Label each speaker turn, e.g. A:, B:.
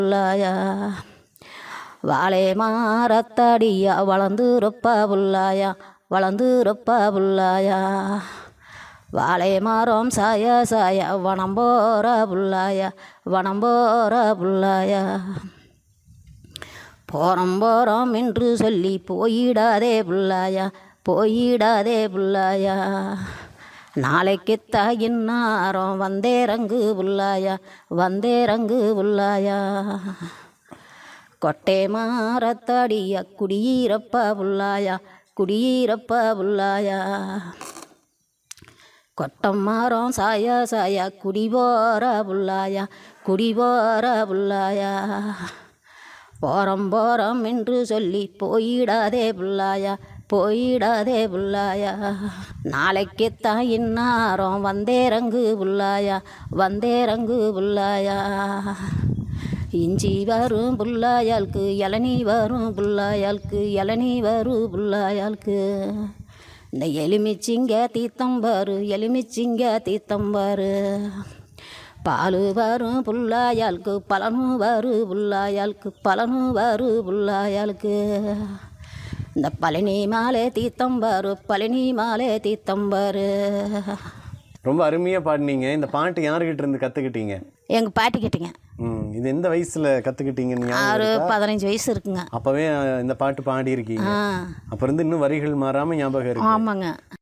A: புள்ளாயா வாழை மாறத்தடியா வளர்ந்துருப்பா புள்ளாயா வளர்ந்துருப்பா புள்ளாயா வாழை மரம் சாய சாய வனம் போற புள்ளாயா வனம் போற புள்ளாயா போகிறோம் போகிறோம் என்று சொல்லி போயிடாதே புள்ளாயா போயிடாதே புள்ளாயா நாளைக்குத்தா இன்னாரம் வந்தேரங்கு புள்ளாயா வந்தேரங்கு புள்ளாயா கொட்டை மாறத்தடிய குடியிருப்பா புள்ளாயா குடியிருப்பா புள்ளாயா கொட்டம் மரம் சாய சாய குடி போற புள்ளாயா குடி போற புள்ளாயா போகிறோம் போகிறோம் என்று சொல்லி போயிடாதே புள்ளாயா போயிடாதே புள்ளாயா நாளைக்குத்தான் இன்னாரம் வந்தேரங்கு புள்ளாயா வந்தேரங்கு புள்ளாயா இஞ்சி வரும் புள்ளாயாளுக்கு இளநீ வரும் புள்ளாயாளுக்கு இளநீ வரும் புள்ளாயாளுக்கு இந்த எலுமிச்சிங்க தீத்தம்பாரு எலுமிச்சிங்க தீத்தம்பாரு பால் வரும் புள்ளாயாளுக்கு பலனும் வரு புள்ளாயாளுக்கு பலனும் வரு புள்ளாயாளுக்கு இந்த பழனி மாலை தீத்தம்பாரு பழனி மாலை தீத்தம்பாரு
B: ரொம்ப அருமையாக பாடினீங்க இந்த பாட்டு யாருக்கிட்ட இருந்து கற்றுக்கிட்டீங்க
A: எங்கள் பாட்டி கிட்டங்க
B: ம் இது எந்த வயசில் கற்றுக்கிட்டீங்கன்னு ஞாபகம்
A: ஆறு
B: இருக்கா?
A: பதினஞ்சு வயசு இருக்குங்க
B: அப்போவே அஹ், இந்த பாட்டு பாடியிருக்கீங்க
A: ஆ
B: அப்போ இருந்து இன்னும் வரிகள் மாறாமல் ஞாபகம் இருக்கு
A: ஆமாங்க